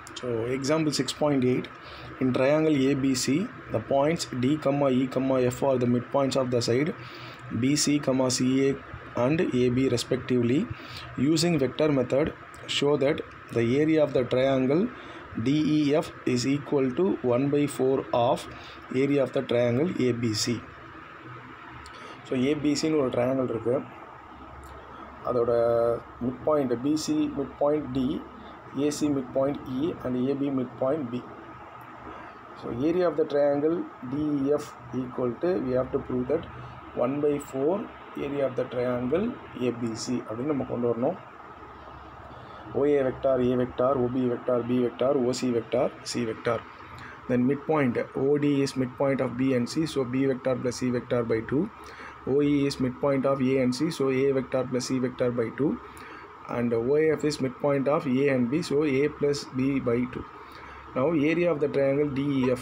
So example 6.8 in triangle ABC the points D comma E comma F are the midpoints of the side BC comma CA and AB respectively using vector method show that the area of the triangle DEF is equal to 1 by 4 of area of the triangle ABC so ஏபிசின்னு ஒரு triangle இருக்குது அதோட mid point BC mid point D AC mid point E and AB mid point B so area of the triangle DF equal to we have to prove that one by four area of the triangle ABC அப்படின்னு நம்ம கொண்டு வரணும் OA vector A vector, OB vector B vector, OC vector C vector. Then midpoint OD is midpoint of B and C, so B vector plus C vector by 2. OE is midpoint of A and C, so A vector plus C vector by 2. And OF is midpoint of A and B, so A plus B by 2. Now area of the triangle DEF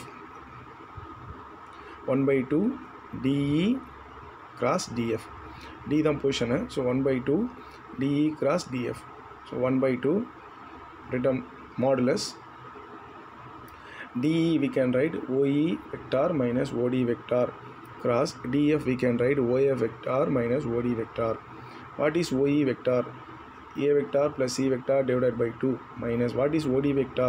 1 by 2 DE cross DF. D தான் position so one by two DE cross DF so one by 2 written modulus DE we can write OE vector minus OD vector cross DF we can write OF vector minus OD vector what is OE vector A vector plus C vector divided by 2 minus what is OD vector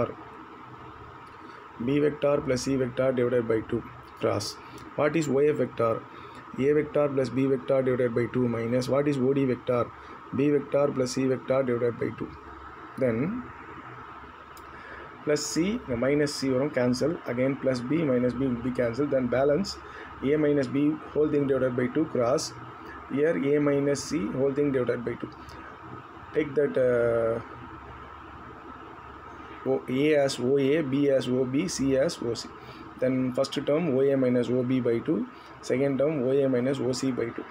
B vector plus C vector divided by 2 cross what is OF vector A vector plus B vector divided by 2 minus what is OD vector b vector plus c vector divided by 2 then plus c the minus c வரும் cancel again plus b minus b will be cancelled then balance a minus b whole thing divided by 2 cross here a minus c whole thing divided by 2 take that uh, o, a as oa b as ob c as oc then first term oa minus ob by 2 second term oa minus oc by 2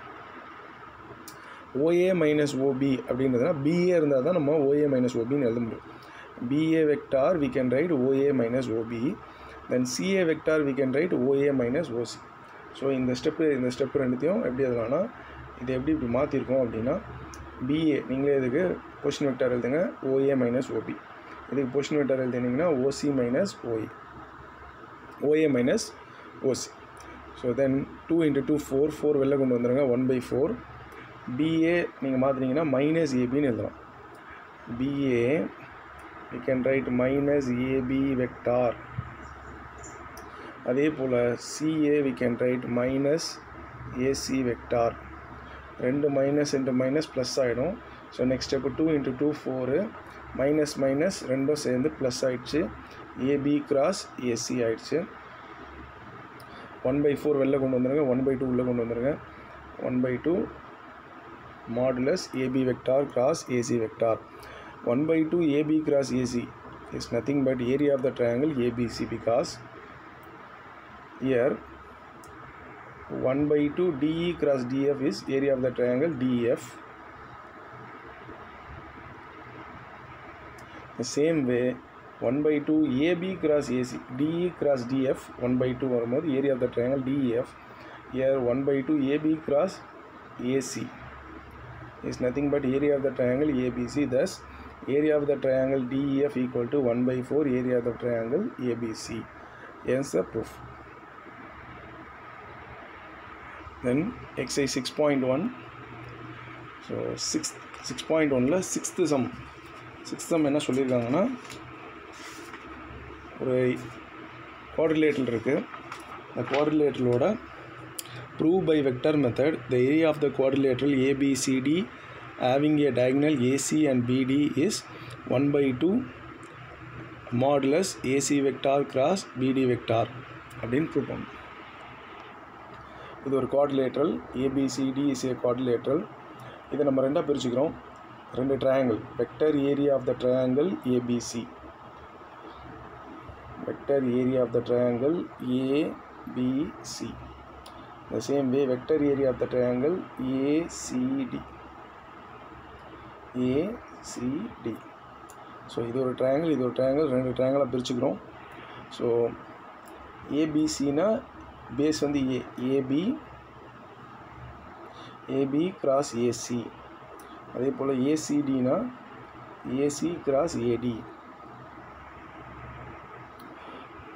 OA minus OB அப்படின்றதுனா BA இருந்தால் தான் நம்ம OA minus ஓபின்னு எழுத முடியும் BA vector we can write OA minus OB then CA vector we can write OA minus OC so இந்த step இந்த step ரெண்டுத்தையும் எப்படி எழுதலாம்னா இது எப்படி இப்படி மாற்றிருக்கோம் அப்படின்னா பிஏ நீங்களே இதுக்கு பொசிஷன் வெக்டார் எழுதுங்க ஓஏ மைனஸ் ஓபி இதுக்கு பொசிஷன் வெக்டார் எழுதினீங்கன்னா OC minus OA OA minus OC so then two into two four four வெளில கொண்டு வந்துடுங்க ஒன் பை ஃபோர் பிஏ நீங்கள் மாற்றினீங்கன்னா மைனஸ் ஏபின்னு எழுதலாம் BA you can write minus AB vector அதே போல் CA we can write minus AC vector ரெண்டு minus into minus plus ஆகிடும் so next step two into two four minus minus ரெண்டும் சேர்ந்து plus ஆகிடுச்சு ஏபி கிராஸ் ஏசி ஆயிடுச்சு one by four வெளில கொண்டு வந்துடுங்க ஒன் பை டூ உள்ளே கொண்டு வந்துடுங்க one by two modulus AB vector cross AC vector. 1 by 2 AB cross AC is nothing but area of the triangle ABC because here 1 by 2 DE cross DF is area of the triangle DEF. The same way 1 by 2 AB cross AC DE cross DF 1 by 2 வரும்போது area of the triangle DEF here 1 by 2 AB cross AC is nothing but area of the triangle ABC. Thus, area of the triangle DEF equal to 1 by 4 area of the triangle ABC. Hence the proof. Then exercise 6.1. So 6 6.1ல sixth sum sixth sum என்ன சொல்லியிருக்காங்கன்னா ஒரு quadrilateral இருக்குது அந்த குவாட்ரிலேட்டரோட prove by vector method the area of the quadrilateral ABCD having a diagonal AC and BD is 1 by 2 modulus AC vector cross BD vector அப்படின்னு prove பண்ணணும் இது ஒரு quadrilateral ABCD is a quadrilateral இதை நம்ம ரெண்டாக பிரிச்சுக்கிறோம் ரெண்டு triangle vector area of the triangle ABC vector area of the triangle ABC the same way vector area of the triangle ACD ACD so இது ஒரு ட்ரையாங்கிள் இது ஒரு ட்ரையாங்கிள் ரெண்டு ட்ரையாங்கிளாக பிரிச்சுக்கிறோம் ஸோ ஏபிசினா பேஸ் வந்து A AB AB cross AC அதே போல் ஏசிடினா AC cross AD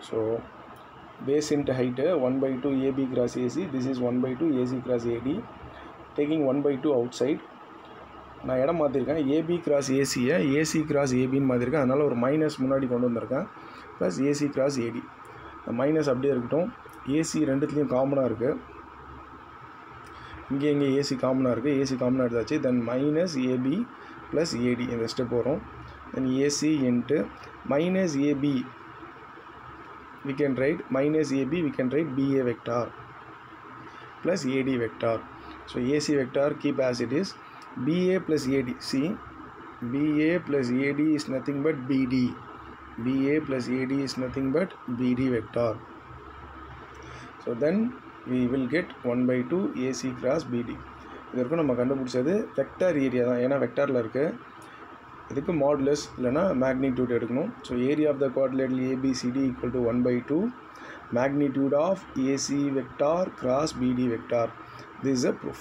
so base into height 1 by 2 AB cross AC this is 1 by 2 AC cross AD taking 1 by 2 outside நான் இடம் மாற்றிருக்கேன் ஏபி கிராஸ் ஏசியை ஏசி கிராஸ் ஏபின்னு மாற்றிருக்கேன் அதனால் ஒரு மைனஸ் முன்னாடி கொண்டு வந்திருக்கேன் ப்ளஸ் ஏசி கிராஸ் ஏடி இந்த மைனஸ் அப்படியே இருக்கட்டும் ஏசி ரெண்டுத்துலேயும் காமனாக இருக்குது இங்கே இங்கே ஏசி காமனாக இருக்குது ஏசி காமனாக எடுத்தாச்சு then minus AB plus AD இந்த ஸ்டெப் வரும் then AC into minus AB we can write minus AB we can write BA vector plus AD vector so AC vector keep as it is BA plus AD see BA plus AD is nothing but BD BA plus AD is nothing but BD vector so then we will get 1 by 2 AC cross BD இதற்கும் நம்ம கண்டுபிடிச்சது vector area தான் ஏன்னா வெக்டாரில் இருக்குது இதுக்கு modulus இல்லைனா magnitude எடுக்கணும் so area of the quadrilateral ABCD equal to one by two magnitude of AC vector cross BD vector this is a proof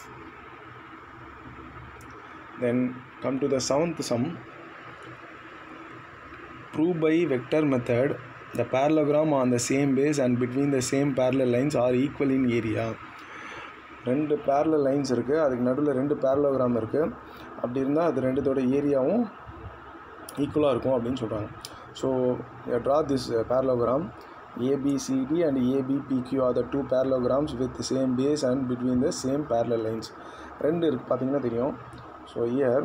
then come to the seventh sum prove by vector method the parallelogram on the same base and between the same parallel lines are equal in area ரெண்டு parallel lines இருக்குது அதுக்கு நடுவில் ரெண்டு parallelogram இருக்குது அப்படி இருந்தால் அது ரெண்டுத்தோட ஏரியாவும் ஈக்குவலாக இருக்கும் அப்படின்னு சொல்கிறாங்க so draw this parallelogram ABCD and ABPQ are the two parallelograms with the same base and between the same parallel lines ரெண்டு இருக்குது பார்த்தீங்கன்னா தெரியும் ஸோ இயர்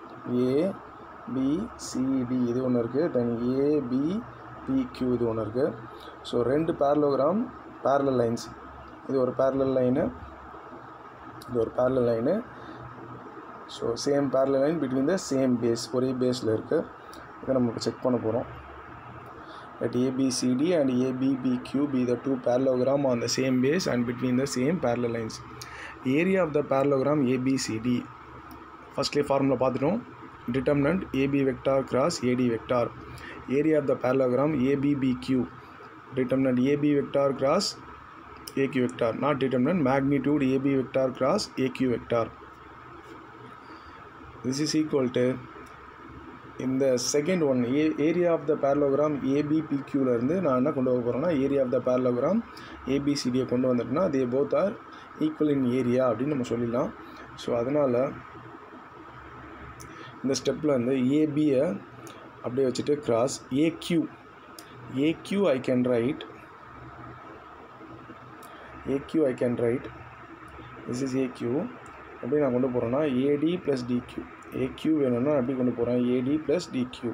ஏபிசிடி இது ஒன்று இருக்குது தென் ஏபிபிக்யூ இது ஒன்று இருக்குது ஸோ ரெண்டு parallelogram parallel lines இது ஒரு parallel லைனு இது ஒரு parallel line so same parallel line between the same base ஒரே பேஸில் இருக்குது இதை நம்ம இப்போ செக் பண்ண போகிறோம் let ABCD and ABBQ be the two parallelogram on the same base and between the same parallel lines. Area of the parallelogram ABCD. Firstly formula பார்த்துட்டோம் determinant AB vector cross AD vector. Area of the parallelogram ABBQ. Determinant AB vector cross AQ vector. Not determinant magnitude AB vector cross AQ vector. This is equal to இந்த second one a area of the parallelogram ஏபிபிக்யூலேருந்து நான் என்ன கொண்டு வர போகிறேன்னா area of the parallelogram ஏபிசிடியை கொண்டு வந்துட்டேன்னா they both are equal in area அப்படின்னு நம்ம சொல்லிடலாம் ஸோ அதனால் இந்த ஸ்டெப்பில் வந்து ஏபியை அப்படியே வச்சுட்டு cross AQ AQ I can write AQ I can write this is AQ எப்படி நான் கொண்டு போகிறேன்னா ஏடி ப்ளஸ் டிக்யூ ஏக்யூ வேணும்னா எப்படி கொண்டு போகிறேன் AD plus DQ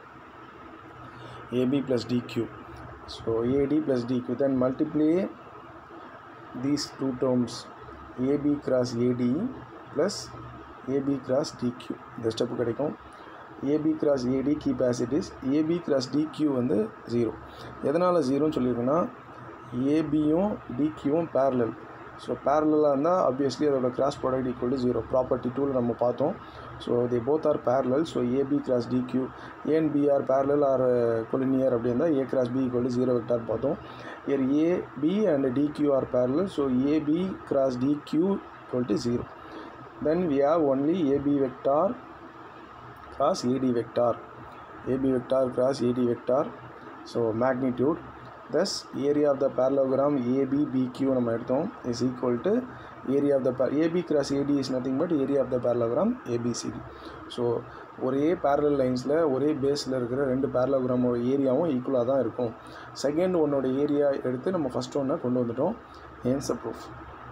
AB plus DQ so AD plus DQ then multiply these two terms AB cross AD plus AB cross DQ இந்த step கிடைக்கும் AB cross AD keep as it is AB cross DQ வந்து zero எதனால் ஜீரோன்னு சொல்லியிருக்கேன்னா ஏபியும் டிக்யூவும் parallel so பேரலாக இருந்தால் obviously அதோட cross product equal to zero property டூவில் நம்ம பார்த்தோம் so they both are parallel so AB cross DQ ஏன் பிஆர் பேரலல் ஆர் கொலினியர் அப்படி இருந்தால் A cross B equal to zero vector பார்த்தோம் here AB and DQ are parallel so AB cross DQ equal to zero then we have only AB vector cross AD vector AB vector cross AD vector so magnitude thus area of the parallelogram ABBQ நம்ம எடுத்தோம் is equal to area of the par AB cross AD is nothing but area of the parallelogram ABCD so ஒரே parallel லைன்ஸில் ஒரே பேஸில் இருக்கிற ரெண்டு parallelogramோட ஏரியாவும் ஈக்குவலாக தான் இருக்கும் செகண்ட் ஒன்னோட ஏரியா எடுத்து நம்ம ஃபஸ்ட் ஒன்றை கொண்டு வந்துட்டோம் hence a proof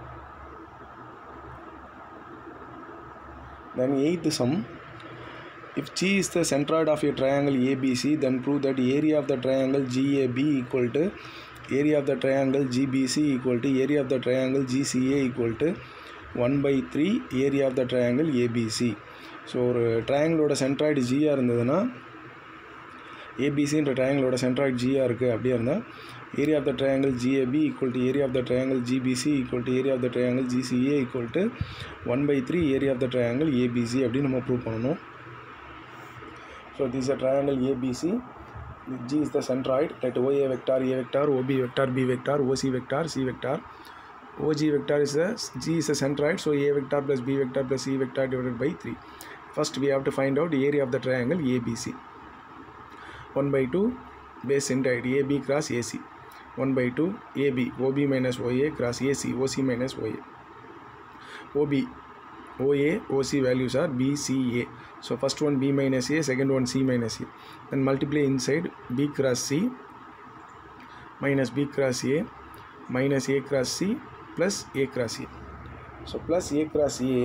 then eighth sum If G is the centroid of a triangle ABC, then prove that area of the triangle GAB equal to area of the triangle GBC equal to area of the triangle GCA equal to 1 by 3 area of the triangle ABC. So ஒரு ட்ரையாங்கிளோட centroid ஜியாக இருந்ததுன்னா ஏபிசின்ற ட்ரையாங்கிளோட centroid ஜியாக இருக்குது அப்படியே இருந்தால் area of the triangle GAB equal to area of the triangle GBC equal to area of the triangle GCA equal to one by three area of the triangle ABC அப்படின்னு நம்ம prove பண்ணணும் So this is a triangle ABC. G is the centroid. Let OA vector, A vector, OB vector, B vector, OC vector, C vector. OG vector is a G is a centroid. So A vector plus B vector plus C vector divided by 3. First we have to find out area of the triangle ABC. 1 by 2 base centroid AB cross AC. 1 by 2 AB OB minus OA cross AC OC minus OA OB OA OC values are B C A so first one B minus A second one C minus A then multiply inside B cross C minus B cross A minus A cross C plus A cross A so plus A cross A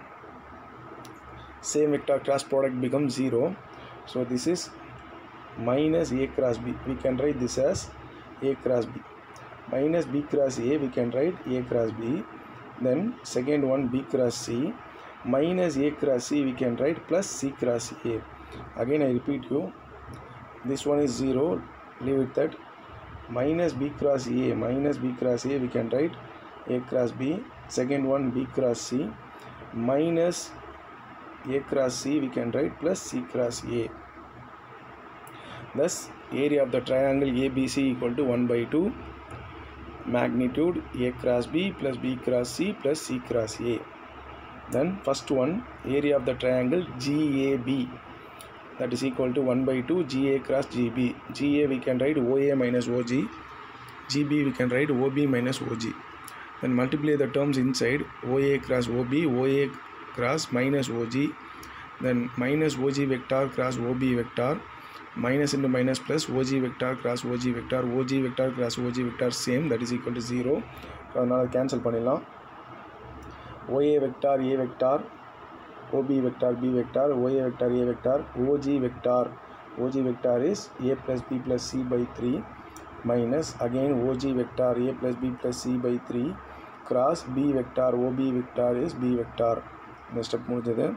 same vector cross product becomes 0 so this is minus A cross B we can write this as A cross B minus B cross A we can write A cross B then second one B cross C minus A cross C we can write plus C cross A again I repeat you this one is 0 leave it that minus B cross A minus B cross A we can write A cross B second one B cross C minus A cross C we can write plus C cross A thus area of the triangle ABC equal to 1 by 2 magnitude A cross B plus B cross C plus C cross A then first one area of the triangle GAB that is equal to 1 by 2 GA cross GB GA we can write OA minus OG GB we can write OB minus OG then multiply the terms inside OA cross OB OA cross minus OG then minus OG vector cross OB vector minus into minus plus OG vector cross OG vector OG vector cross OG vector same that is equal to 0 அதனால் cancel பண்ணிடலாம் OA vector A vector OB vector B vector OA vector A vector OG vector OG vector is A plus B plus C by 3 minus again OG vector A plus B plus C by 3 cross B vector OB vector is B vector இந்த step முடிஞ்சது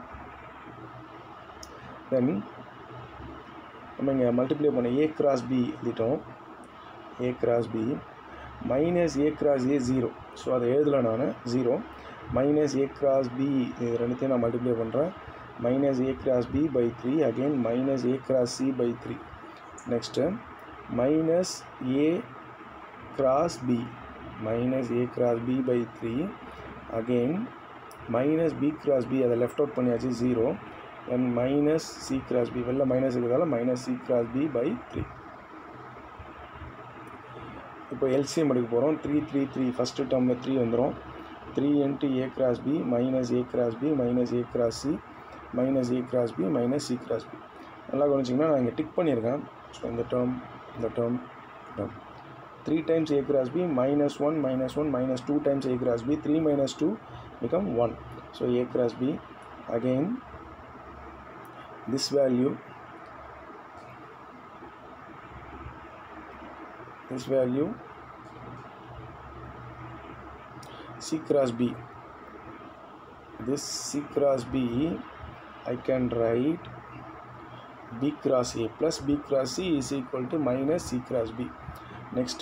then நம்ம இங்கே multiply பண்ண ஏ cross B எழுதிட்டோம் A cross B minus A cross A zero so அதை எழுதலை நான் zero minus A cross B இது ரெண்டுத்தையும் நான் மல்டிப்ளை பண்ணுறேன் minus A cross B by three again minus A cross C by three next minus A cross B minus A cross B by three again minus B cross B அதை left out பண்ணியாச்சு zero then minus C cross B வெளில minus இருக்கிறதால minus C cross B by three இப்போ LCM எடுக்க போகிறோம் three three three first டேர்மில் three வந்துடும் three into A cross B minus A cross B minus A cross C minus A cross B minus C cross B நல்லா கவனிச்சிங்கன்னா நான் இங்கே tick பண்ணியிருக்கேன் ஸோ இந்த டேர்ம் இந்த term term three times A cross B minus one minus one minus two times A cross B three minus 2 become 1 so a cross b again this value this value c cross b this c cross b I can write b cross a plus b cross c is equal to minus c cross b next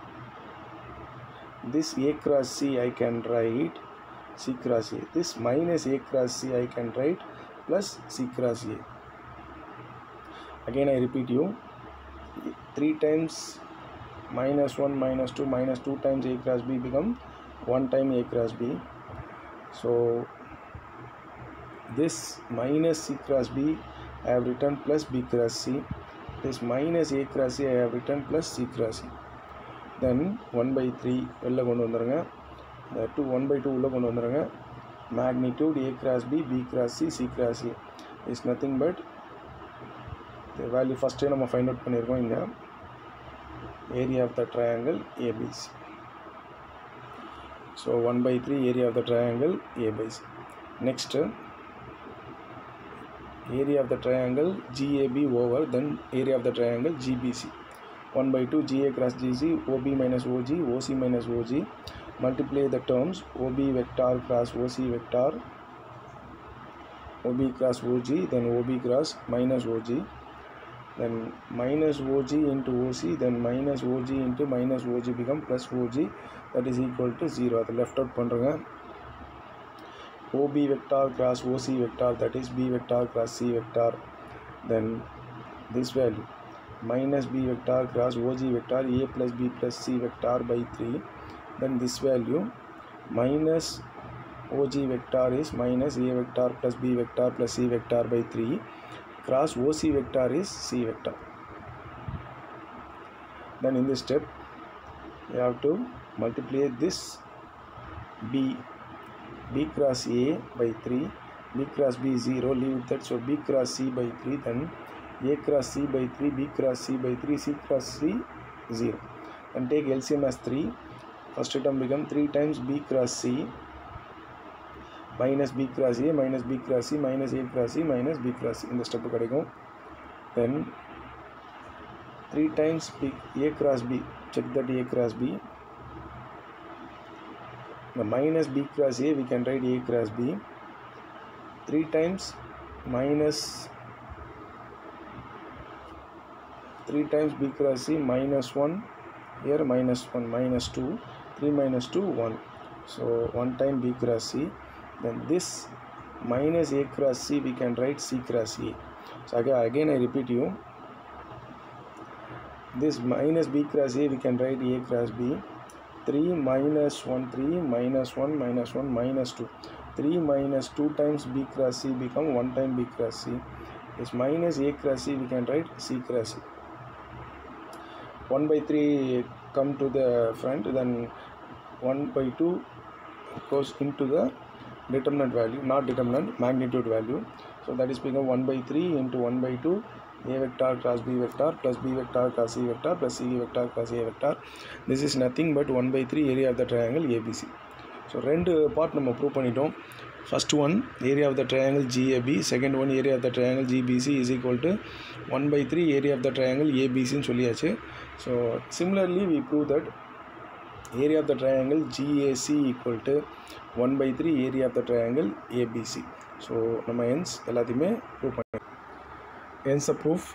this a cross c I can write c cross a this minus a cross c I can write plus c cross a again I repeat you 3 times minus 1 minus 2 minus 2 times a cross b become 1 time a cross b so this minus c cross b I have written plus b cross c this minus a cross c I have written plus c cross c then 1 by 3 வெளில கொண்டு வந்துருங்க இந்த two one by two உள்ளே கொண்டு வந்துடுங்க magnitude A cross B B cross C C cross C is nothing but value ஃபஸ்ட்டே நம்ம find out பண்ணியிருக்கோம் இங்கே area of the triangle ABC so one by three area of the triangle A by C next area of the triangle GAB over then area of the triangle GBC 1 by 2 GA cross GC OB minus OG OC minus OG multiply the terms OB vector cross OC vector OB cross OG then OB cross minus OG then minus OG into OC then minus OG into minus OG become plus OG that is equal to 0 அதை left out பண்ணுறேங்க OB vector cross OC vector that is B vector cross C vector then this value minus B vector cross OG vector A plus B plus C vector by 3 then this value minus OG vector is minus A vector plus B vector plus C vector by 3 cross OC vector is C vector then in this step you have to multiply this b b cross a by 3 b cross b 0 leave it that so b cross c by 3 then a cross c by 3 b cross c by 3 c cross c 0 and take LCM as 3 first term become 3 times b cross c minus b cross a minus b cross c minus a cross c minus b cross c இந்த step கிடைக்கும் then 3 times b a cross b check that a cross b the minus b cross a we can write a cross b 3 times minus 3 times b cross c minus 1 here minus 1 minus 2 3 minus 2 1 so 1 time b cross c then this minus a cross c we can write c cross a so again, again i repeat you this minus b cross a we can write a cross b 3 minus 1 3 minus 1 minus 1 minus 2 3 minus 2 times b cross c become 1 time b cross c this minus a cross c we can write c cross c 1 by 3 come to the front then 1 by 2 goes into the determinant value not determinant magnitude value so that is become 1 by 3 into 1 by 2 a vector cross b vector plus b vector cross c vector plus c vector cross a vector this is nothing but 1 by 3 area of the triangle abc so ரெண்டு part நம்ம prove பண்ணிட்டோம் first one area of the triangle GAB second one area of the triangle GBC is equal to one by three area of the triangle ஏபிசின்னு சொல்லியாச்சு so similarly we prove that area of the triangle GAC equal to one by three area of the triangle ABC so நம்ம hence எல்லாத்தையுமே prove பண்ண hence a proof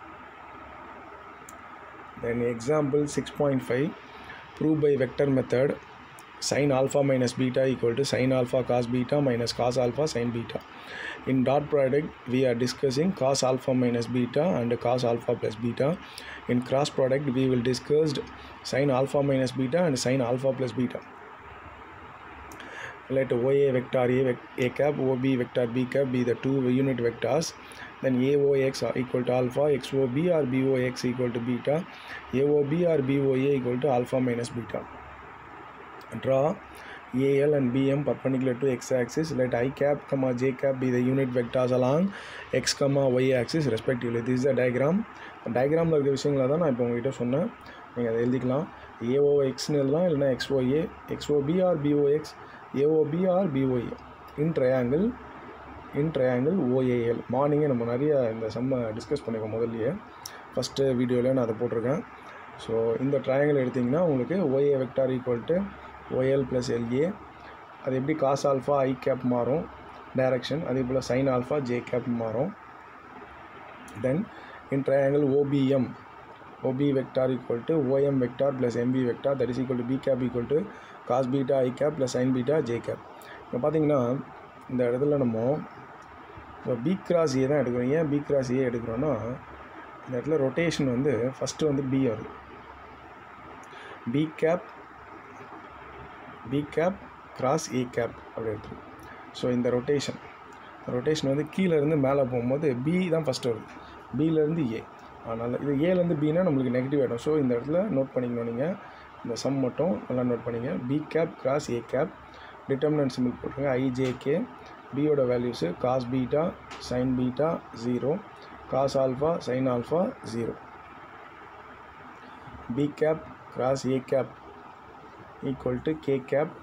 then example six point five prove by vector method sin alpha minus beta equal to sin alpha cos beta minus cos alpha sin beta. In dot product, we are discussing cos alpha minus beta and cos alpha plus beta. In cross product, we will discuss sin alpha minus beta and sin alpha plus beta. Let OA vector A, vec- A cap, OB vector B cap be the two unit vectors. Then AOX are equal to alpha, XOB or BOX equal to beta, AOB or BOA equal to alpha minus beta. draw AL and BM perpendicular to x-axis. Let i cap, comma j cap be the unit vectors along x, comma y axis respectively. This is the diagram. டயக்ராமில் இருக்கிற விஷயங்களை தான் நான் இப்போ உங்ககிட்ட சொன்னேன் நீங்கள் அதை எழுதிக்கலாம் ஏஓஎக்ஸ்னு எழுதலாம் இல்லைனா XOA XOB or BOX AOB or BOA in triangle in triangle OAL மார்னிங்கே நம்ம நிறைய இந்த செம்ம டிஸ்கஸ் பண்ணிக்கோம் முதல்லையே ஃபஸ்ட்டு வீடியோவில் நான் அதை போட்டிருக்கேன் ஸோ இந்த ட்ரையாங்கிள் எடுத்திங்கன்னா உங்களுக்கு OA vector equal to OL plus LA அது எப்படி காஸ் ஆல்ஃபா ஐ கேப் மாறும் டைரக்ஷன் அதே போல் சைன் ஆல்ஃபா ஜே கேப் மாறும் then in triangle OBM OB vector equal to OM vector plus MB vector that is equal to B cap equal to cos beta I cap plus sin beta J cap இப்போ பார்த்தீங்கன்னா இந்த இடத்துல நம்ம இப்போ B cross ஏ தான் எடுக்கிறோம் ஏன் B cross ஏ எடுக்கிறோன்னா இந்த இடத்துல ரொட்டேஷன் வந்து ஃபஸ்ட்டு வந்து பி வருது b cap b cap cross a cap அப்படி எடுத்துரும் ஸோ இந்த ரொட்டேஷன் ரொட்டேஷன் வந்து கீழே இருந்து மேலே போகும்போது பி தான் ஃபஸ்ட்டு வருது பியிலேருந்து ஏ அதனால் இது ஏலேருந்து பினா நம்மளுக்கு நெகட்டிவ் ஆகிடும் ஸோ இந்த இடத்துல நோட் பண்ணிக்கணும் நீங்கள் இந்த சம் மட்டும் நல்லா நோட் பண்ணிங்க b cap cross a cap determinant simple போட்டுருங்க ஐஜேகே பியோட values cos beta sine beta zero cos alpha sine alpha zero b cap cross a cap equal to k cap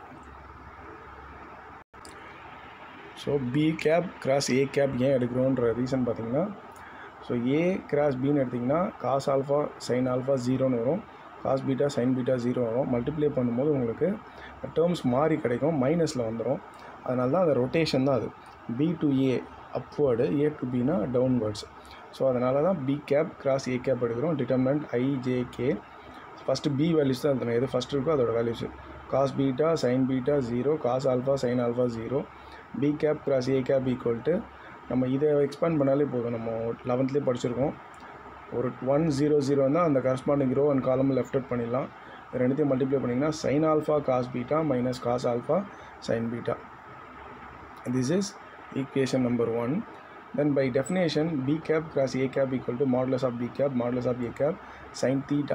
so b cap cross a cap ஏன் எடுக்கிறோன்ற reason பார்த்தீங்கன்னா so a cross பின்னு எடுத்திங்கன்னா cos alpha sine alpha ஜீரோன்னு வரும் cos beta sine beta zero வரும் multiply பண்ணும்போது உங்களுக்கு டேர்ம்ஸ் மாறி கிடைக்கும் மைனஸில் வந்துடும் அதனால தான் அந்த ரொட்டேஷன் தான் அது b to a upward a to பினா டவுன்வேர்ட்ஸ் ஸோ அதனால தான் b cap cross a cap எடுக்கிறோம் determinant ijk first b values தான் எழுதணும் எது ஃபஸ்ட் இருக்கோ அதோட values cos beta sine beta zero cos alpha sine alpha zero b cap cross a cap equal to நம்ம இதை எக்ஸ்பேண்ட் பண்ணாலே போதும் நம்ம லெவன்த்லேயே படிச்சிருக்கோம் ஒரு ஒன் ஜீரோ ஜீரோ தான் அந்த corresponding row and column left out பண்ணிடலாம் ரெண்டுத்தையும் மல்டிப்ளை பண்ணிங்கன்னா sine alpha cos beta minus cos alpha sine beta this is equation number one then by definition b cap cross a cap equal to modulus of b cap modulus of a cap sin theta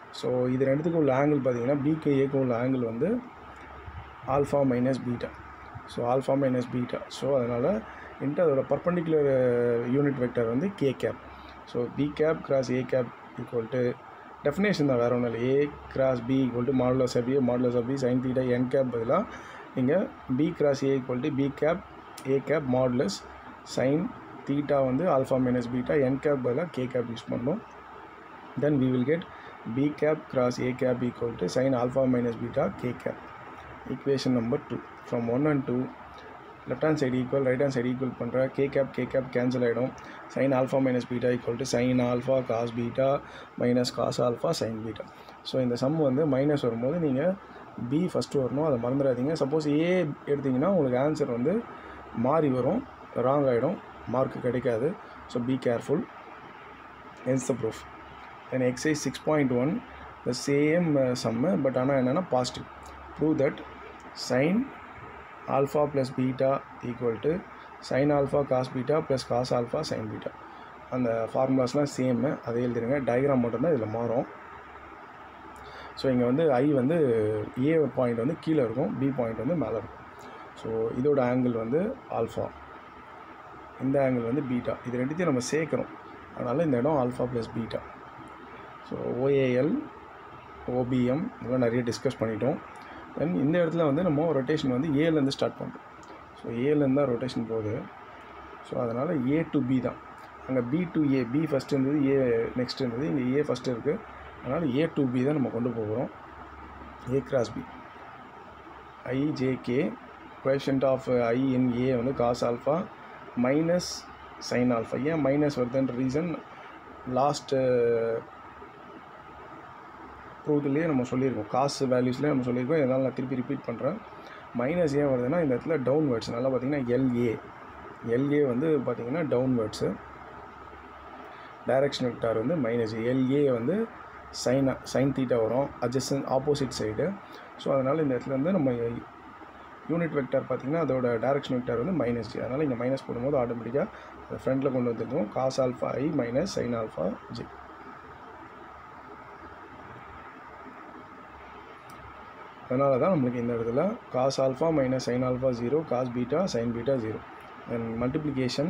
so இது ரெண்டுத்துக்கும் உள்ள angle பார்த்தீங்கன்னா பிக்கு ஏக்கும் உள்ள angle வந்து alpha minus beta so alpha minus beta so அதனால் into அதோட பர்பண்டிகுலர் யூனிட் வெக்டர் வந்து k cap so b cap cross a cap equal to definition தான் வேறு ஒன்றும் இல்லை a cross B equal to modulus of a modulus of b sine theta n cap பதிலாக நீங்கள் b cross a equal to b cap a cap modulus sine theta வந்து alpha minus beta n cap பதிலாக K cap use பண்ணோம் then we will get b cap cross a cap equal to sine alpha minus beta k cap equation number 2 from 1 and 2 left hand side equal right hand side equal பண்ணுற k cap k cap cancel ஆகிடும் sin alpha minus beta equal to sin alpha cos beta minus cos alpha sin beta so இந்த sum வந்து minus வரும்போது நீங்கள் B first வரணும் அதை மறந்துடாதீங்க suppose ஏ எடுத்திங்கன்னா உங்களுக்கு ஆன்சர் வந்து மாறி வரும் ராங் ஆகிடும் மார்க் கிடைக்காது so be careful hence the proof then exercise six point one the same sum but ஆனால் என்னென்னா positive prove that sin alpha plus beta equal to sin alpha cos beta plus cos alpha sin beta அந்த ஃபார்முலாஸ்லாம் சேமு அதை எழுதிருங்க diagram மட்டும்தான் இதில் மாறும் so இங்கே வந்து ஐ வந்து ஏ பாயிண்ட் வந்து கீழே இருக்கும் பி பாயிண்ட் வந்து மேலே இருக்கும் ஸோ இதோட ஆங்கிள் வந்து ஆல்ஃபா இந்த ஆங்கிள் வந்து பீட்டா இது ரெண்டுத்தையும் நம்ம சேர்க்குறோம் அதனால் இந்த இடம் alpha plus beta so OAL OBM இதெல்லாம் நிறைய டிஸ்கஸ் பண்ணிட்டோம் தென் இந்த இடத்துல வந்து நம்ம ரொட்டேஷன் வந்து ஏலேருந்து ஸ்டார்ட் பண்ணுறோம் ஸோ ஏலேருந்து தான் ரொட்டேஷன் போகுது ஸோ அதனால் ஏ டு பி தான் அங்கே b to a b first இருந்தது ஏ நெக்ஸ்ட் இருந்தது இங்கே ஏ ஃபஸ்ட்டு இருக்குது அதனால் ஏ டு பி தான் நம்ம கொண்டு போகிறோம் a cross b i j k quotient of i in a வந்து cos alpha minus sine alpha ஏன் மைனஸ் வருதுன்ற ரீசன் லாஸ்ட்டு ப்ரூவ்லேயே நம்ம சொல்லியிருக்கோம் காசு வேல்யூஸ்லேயே நம்ம சொல்லியிருக்கோம் இதனால் நான் திருப்பி ரிப்பீட் பண்ணுறேன் மைனஸ் ஏன் வருதுன்னா இந்த இடத்துல டவுன் வேர்ட்ஸ் நல்லா பார்த்தீங்கன்னா எல்ஏ எல்ஏ வந்து பார்த்தீங்கன்னா டவுன் வேர்ட்ஸு டைரக்ஷன் வெக்டார் வந்து மைனஸ் எல்ஏ வந்து சைனா சைன் தீட்டா வரும் அட்ஜஸ்டன் ஆப்போசிட் சைடு ஸோ அதனால் இந்த இடத்துல வந்து நம்ம யூனிட் வெக்டார் பார்த்திங்கன்னா அதோட டைரக்ஷன் வெக்டார் வந்து மைனஸ் ஜி அதனால் இங்கே மைனஸ் போடும்போது ஆட்டோமேட்டிக்காக அதை ஃப்ரண்ட்டில் கொண்டு வந்துருக்கோம் cos alpha i minus sine alpha j அதனால தான் நம்மளுக்கு இந்த இடத்துல cos alpha minus sine alpha zero cos beta sine beta zero and multiplication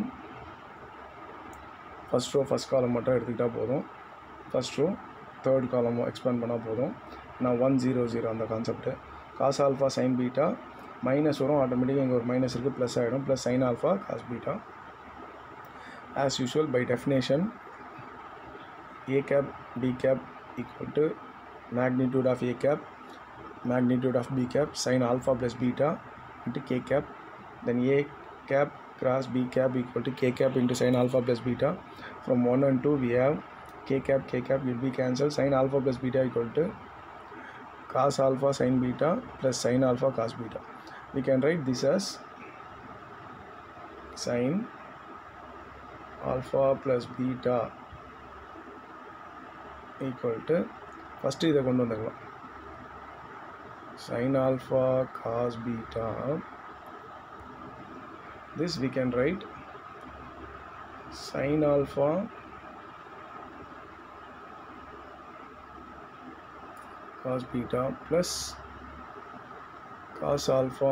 first row first column மட்டும் எடுத்துக்கிட்டால் போதும் first row third column expand பண்ணால் போதும் நான் ஒன் ஜீரோ ஜீரோ அந்த concept cos alpha sine beta minus வரும் ஆட்டோமேட்டிக்காக இங்கே ஒரு மைனஸ் இருக்குது ப்ளஸ் ஆகிடும் plus sine alpha cos beta as usual by definition a cap b cap equal to magnitude of a cap magnitude of b cap sin alpha plus beta into k cap then a cap cross b cap equal to k cap into sin alpha plus beta from 1 and 2 we have k cap k cap will be cancelled sin alpha plus beta equal to cos alpha sin beta plus sin alpha cos beta we can write this as sin alpha plus beta equal to first இதை கொண்டு வந்துக்கலாம் sin alpha cos beta this we can write sin alpha cos beta plus cos alpha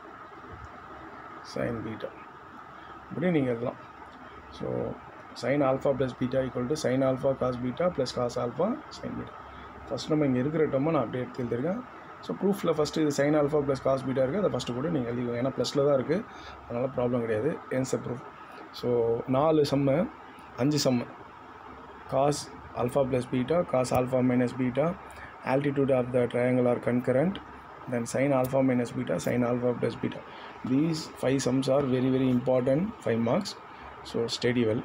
sin beta இப்படி நீங்கள் எழுதலாம் so sin alpha plus beta equal to sin alpha cos beta plus cos alpha sin beta first நம்ம இங்கே இருக்கிற டம்மை நான் அப்படியே எடுத்து எழுதியிருக்கேன் ஸோ ப்ரூஃபில் ஃபஸ்ட்டு இது sine alpha plus cos beta இருக்குது அதை ஃபஸ்ட்டு கூட நீங்கள் எழுதிக்கோங்க ஏன்னா ப்ளஸில் தான் இருக்குது அதனால் ப்ராப்ளம் கிடையாது ஏன்சர் ப்ரூஃப் ஸோ நாலு சம்மு அஞ்சு sum cos alpha plus beta cos alpha minus beta altitude of the triangle are concurrent then sin alpha minus beta sin alpha plus beta these five sums are very very important five marks so study well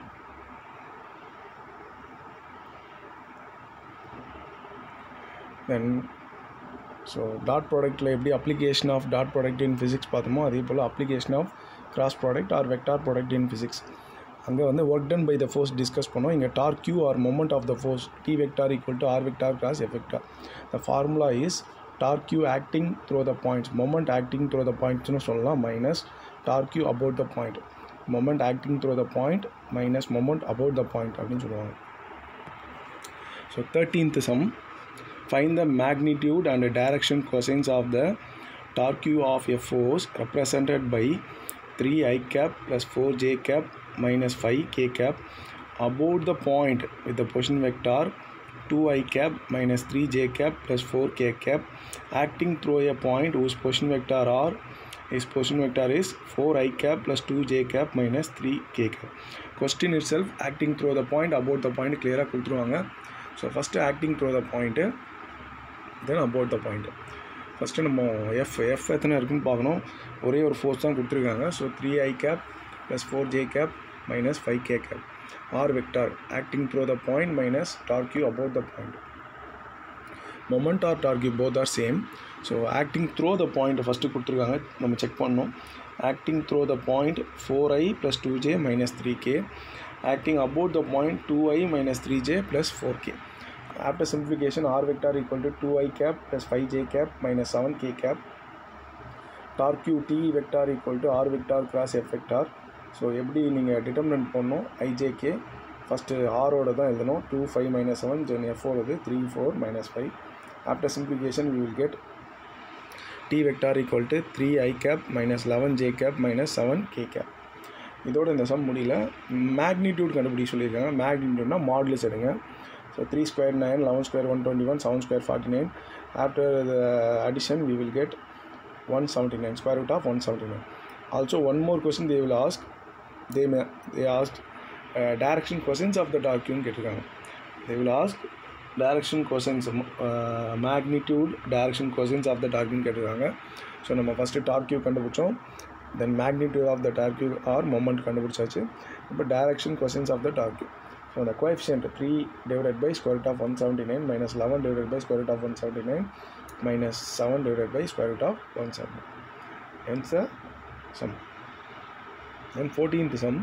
then so dot ப்ராடக்ட்டில் எப்படி application of dot product in physics பார்த்தோமோ அதே போல் application of cross product or vector product in physics அங்கே வந்து work done by the force discuss பண்ணோம் இங்கே torque or moment of the force t vector equal to r vector cross f vector the formula is torque acting through the points moment acting through the பாயிண்ட்ஸ்னு சொல்லலாம் minus tar Q about the point moment acting through the point minus moment about the point அப்படின்னு சொல்லுவாங்க so thirteenth sum find the magnitude and direction cosines of the torque of a force represented by three i cap plus four j cap minus 5 k cap about the point with the position vector 2 i cap minus 3 j cap plus 4 k cap acting through a point whose position vector r is position vector is 4 i cap plus 2 j cap minus 3 k cap question itself acting through the point about the point clear-ஆக கொடுத்துருவாங்க so first acting through the point then about the point first நம்ம f f எத்தனை இருக்குன்னு பார்க்கணும் ஒரே ஒரு force தான் கொடுத்துருக்காங்க so three i cap plus four j cap minus 5k cap r vector acting through the point minus torque about the point moment or torque both are same so acting through the point first கொடுத்துருக்காங்க நம்ம check பண்ணோம் acting through the point 4i plus 2j minus 3k acting about the point 2i minus 3j plus 4k after simplification r vector equal to 2i cap plus 5j cap minus 7k cap torque t vector equal to r vector cross f vector so எப்படி நீங்கள் determinant பண்ணணும் ijk first ஆரோட தான் எழுதணும் two five minus seven then எஃபோடது three four minus five after simplification we will get t vector equal to three i cap minus eleven j cap minus seven k cap இதோட இந்த sum முடியல magnitude கண்டுபிடி சொல்லியிருக்காங்க மேக்னிடியூட்னா modulus எடுங்க so three square nine eleven square one twenty one seven square forty nine after the addition we will get one seventy nine square root of one seventy nine also one more question they will ask they may they asked uh, direction questions of the document கேட்டிருக்காங்க they will ask direction questions uh, magnitude direction questions of the document கேட்டிருக்காங்க so நம்ம first torque கண்டுபிடிச்சோம் then magnitude of the torque or moment கண்டுபிடிச்சாச்சு இப்போ direction cosines of the torque so அந்த coefficient three divided by square root of one seventy nine minus eleven divided by square root of one seventy nine minus seven divided by square root of one seventy hence the sum then 14th sum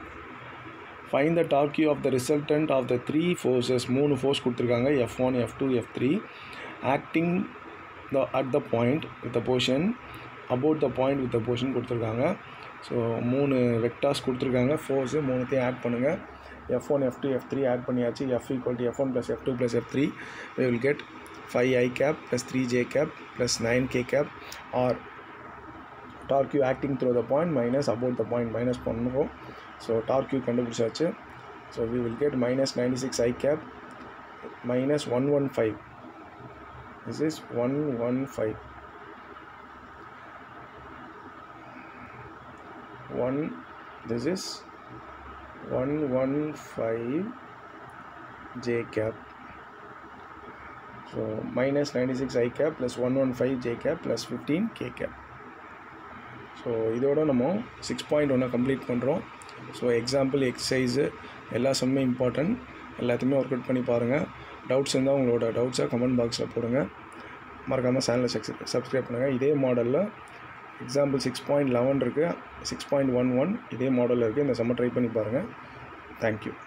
find the torque of the resultant of the three forces மூணு force கொடுத்துருக்காங்க f one f two f three acting the at the point with the portion about the point with the portion கொடுத்துருக்காங்க so மூணு vectors கொடுத்துருக்காங்க force மூணுத்தையும் add பண்ணுங்கள் f one f two f three add பண்ணியாச்சு f equal to f one plus f two plus f three we will get five i cap plus three j cap plus nine k cap or torque acting through the point minus about the point minus பண்ணுறோம் so torque கண்டுபிடிச்சாச்சு so we will get minus ninety six i cap minus one one five this is one one five one this is one one five j cap so minus ninety six i cap plus one one five j cap plus fifteen k cap so இதோட நம்ம six point ஒன்றை complete பண்ணுறோம் so example exercise எல்லா சம்மே important எல்லாத்தையுமே work out பண்ணி பாருங்கள் doubts இருந்தால் உங்களோட டவுட்ஸை கமெண்ட் பாக்ஸில் போடுங்க மறக்காமல் சேனலை சக்ஸ் சப்ஸ்கிரைப் பண்ணுங்கள் இதே மாடலில் எக்ஸாம்பிள் சிக்ஸ் பாயிண்ட் லெவன் இருக்குது சிக்ஸ் பாயிண்ட் ஒன் ஒன் இதே மாடலில் இருக்குது இந்த சம்மர் ட்ரை பண்ணி பாருங்கள் தேங்க்யூ